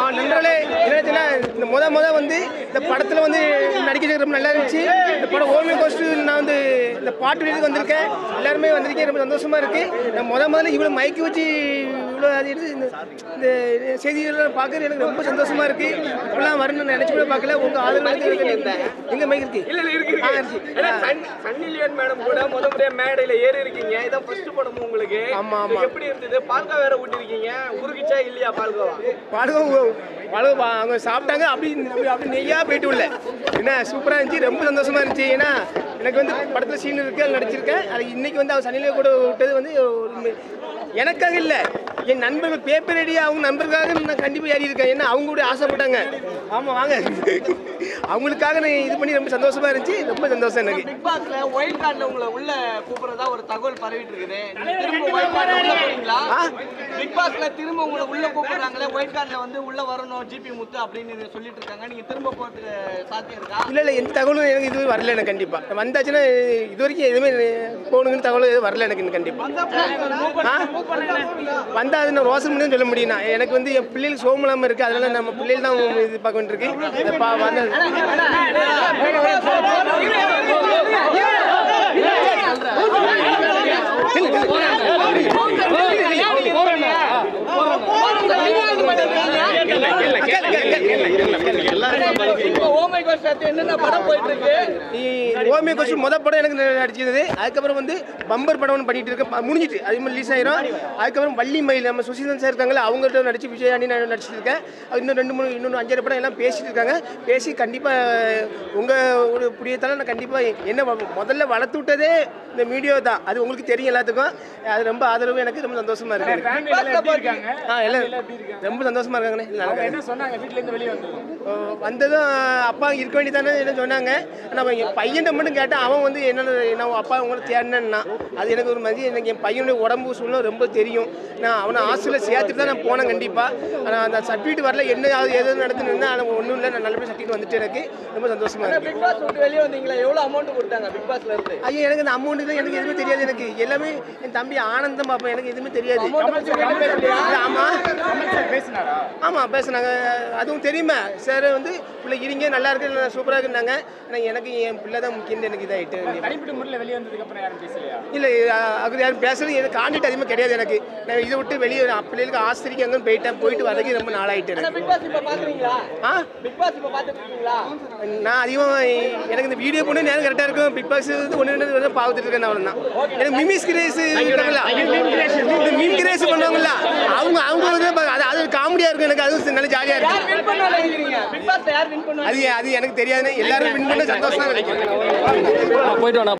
நண்பர்களே என்னாச்சுன்னா இந்த முத முத வந்து இந்த படத்தில் வந்து நடிக்கிறது ரொம்ப நல்லா இருந்துச்சு இந்த படம் ஓமியோ கோஸ்ட்டு நான் வந்து இந்த பாட்டு வெளியிட்டு வந்திருக்கேன் எல்லாருமே வந்திருக்கேன் ரொம்ப சந்தோஷமா இருக்கு நான் முத முதல்ல இவ்வளோ மயக்கி வச்சு இவ்வளோ அது இது இந்த இந்த செய்திகளெல்லாம் பார்க்கறது எனக்கு ரொம்ப சந்தோஷமா இருக்கு இப்படிலாம் வரணும்னு நினைச்சு கூட பார்க்கல உங்க ஆதரவு எங்க மைக் இருக்கு இல்ல இல்ல இருக்கு ஆ, இருக்கு இருக்கு. ஏன்னா சன்- சன்னி லியோன் மேடம் கூட முத முறையா மேடையில ஏறி இருக்கீங்க இதான் ஃபர்ஸ்ட் படம் உங்களுக்கு ஆமா, ஆமா. இது எப்படி இருந்தது பால்கா வேற ஊட்டிருக்கீங்க உருகிச்சா இல்லையா பால்கோவா பழகம் பழகம் பா- அவங்க சாப்பிட்டாங்க அப்படி அப்படி அப்படி நெய்யா போயிட்டு உள்ள என்ன சூப்பராக இருந்துச்சு ரொம்ப சந்தோஷமா இருந்துச்சு ஏன்னா எனக்கு வந்து படத்தில் சீன் இருக்கு அதில் நடிச்சிருக்கேன் அது இன்னைக்கு வந்து அவர் சனிலே கூட விட்டது வந்து ஒரு மி- எனக்காக இல்லை என் நண்பர்கள் பேப்பர் ரெடி அவங்க நண்பர்களுக்காக நான் கண்டிப்பாக ஏறி இருக்கேன் ஏன்னா அவங்க கூட ஆசைப்பட்டாங்க ஆமாம் வாங்க அவங்களுக்காக நான் இது பண்ணி ரொம்ப சந்தோஷமா இருந்துச்சு ரொம்ப சந்தோஷம் எனக்கு பிக் பாஸ்ல ஒயிட் கார்டுல உங்களை உள்ள கூப்பிடுறதா ஒரு தகவல் பரவிட்டு இருக்குது நீங்க திரும்ப ஒயிட் கார்டுல உள்ள போறீங்களா ஆ? பிக் பாஸ்ல திரும்ப உங்களை உள்ள கூப்பிடுறாங்களே ஒயிட் கார்டுல வந்து உள்ள வரணும் ஜிபி முத்து அப்படின்னு சொல்லிட்டு இருக்காங்க நீங்க திரும்ப போறதுக்கு சாத்தியம் இருக்கா இல்லை இல்லை எந்த தகவலும் எனக்கு இது வரல எனக்கு கண்டிப்பாக வந்தாச்சுன்னா இது வரைக்கும் எதுவுமே போகணுங்கன்னு தகவல் எதுவும் வரல எனக்கு இன்னும் கண்டிப்பாக ஆ வந்தா அது நான் ரோசன் பண்ணி சொல்ல முடியும் நான். எனக்கு வந்து என் பிள்ளைகள் சோமலாம இருக்கு அதனால நம்ம பிள்ளைகள் தான் இது பார்க்க வேண்டியிருக்கு இந்த பா- வந்த இப்போ ஓ மை காட் சார் என்னென்ன படம் போயிட்டு இருக்கு ஓமிய கொஸ்டின் முத படம் எனக்கு நடிச்சது அதுக்கப்புறம் வந்து பம்பர் படம் ஒன்று பண்ணிட்டு இருக்கேன் ப- முடிஞ்சிட்டு அது மாதிரி ரிலீஸ் ஆயிரும் அதுக்கப்புறம் வள்ளி மயில் நம்ம சுசீலன் சார் இருக்காங்களா அவங்கள்ட்ட நடிச்சு விஜய் அணி நான் நடிச்சிட்டு இருக்கேன் அது இன்னும் ரெண்டு மூணு இன்னொன்று அஞ்சாறு படம் எல்லாம் பேசிட்டு இருக்காங்க பேசி கண்டிப்பாக உங்கள் ஒரு புரியத்தால நான் கண்டிப்பாக என்ன வ- முதல்ல வளர்த்து விட்டதே இந்த வீடியோ தான் அது உங்களுக்கு தெரியும் எல்லாத்துக்கும் அது ரொம்ப ஆதரவு எனக்கு ரொம்ப சந்தோஷமா இருக்கு ஆ எல்லாம் ரொம்ப சந்தோஷமா இருக்காங்கண்ணே நல்லா என்ன சொன்னாங்க வீட்ல இருந்து வெளியே வந்தது அஹ் வந்ததும் அப்பா இருக்க வேண்டியதானே என்ன சொன்னாங்க ஆனால் என் பையன்கிட்ட மட்டும் கேட்டேன் அவன் வந்து என்னென்ன என்ன அப்பா உங்களை தேடினேன்னா அது எனக்கு ஒரு மாதிரி எனக்கு என் பையனுடைய உடம்பு சூழ்நிலை ரொம்ப தெரியும் நான் அவனை ஹாஸ்டலில் சேர்த்துட்டு தான் நான் போனேன் கண்டிப்பாக ஆனால் அந்த சர்டிஃபிகேட் வரல என்ன அது எது நடந்துன்னு ஆனால் ஒன்றும் இல்லை நான் நல்லபடியாக சர்டிஃபிகேட் வந்துட்டு எனக்கு ரொம்ப சந்தோஷமா இருக்கு பிக் பாஸ் விட்டு வெளியே வந்தீங்களா எவ்வளவு அமௌண்ட் கொடுத்தாங்க பிக் பாஸ்ல இருந்து ஐயோ எனக்கு இந்த அமௌண்ட் தான் எனக்கு எதுவுமே தெரியாது எனக்கு எல்லாமே என் தம்பி ஆனந்தம் பார்ப்பேன் எனக்கு எதுவுமே தெரியாது ஆமா பேசினாரா ஆமா பேசுனாங்க அதுவும் தெரியுமா சார் வந்து பிள்ளை இருங்க நல்லா இருக்கு சூப்பராக இருக்குன்னாங்க ஆனால் எனக்கு என் பிள்ளை தான் முக்கியம் எனக்கு இதாகிட்டு தனிப்பட்ட முறையில் வெளியே வந்ததுக்கு அப்புறம் யாரும் பேசலையா இல்லை அது யாரும் பேசுறது எனக்கு காண்டிட்டு அதிகமாக கிடையாது எனக்கு நான் இதை விட்டு வெளியே பிள்ளைகளுக்கு ஆஸ்திரிக்கு அங்கே போயிட்டேன் போயிட்டு வரதுக்கு ரொம்ப நாளாயிட்டு எனக்கு பிக் பாஸ் இப்ப பாக்குறீங்களா ஆ பிக் பாஸ் இப்ப பாத்துட்டு இருக்கீங்களா நான் அதிகமாக எனக்கு இந்த வீடியோ பண்ண நேரம் கரெக்டாக இருக்கும் பிக் பாஸ் ஒன்று ரெண்டு பார்த்துட்டு இருக்கேன் அவ்வளோ தான் எனக்கு மிமிஸ் கிரேஸ் இருக்காங்களா இந்த மீன் கிரேஸ் பண்ணுவாங்கல்ல அவங்க அவங்க வந்து ப- அது அது காமெடியாக இருக்கும் எனக்கு அது நல்ல ஜாலியாக யார் இருக்கும் வின் பண்ணா நினைக்கிறீங்க பிக் பாஸ்ல யார் வின் பண்ணுவா அது அது எனக்கு தெரியாதுன்னு எல்லாரும் வின் பண்ண சந்தோஷம் தான் கிடைக்கும் போயிட்டு வாண்ணா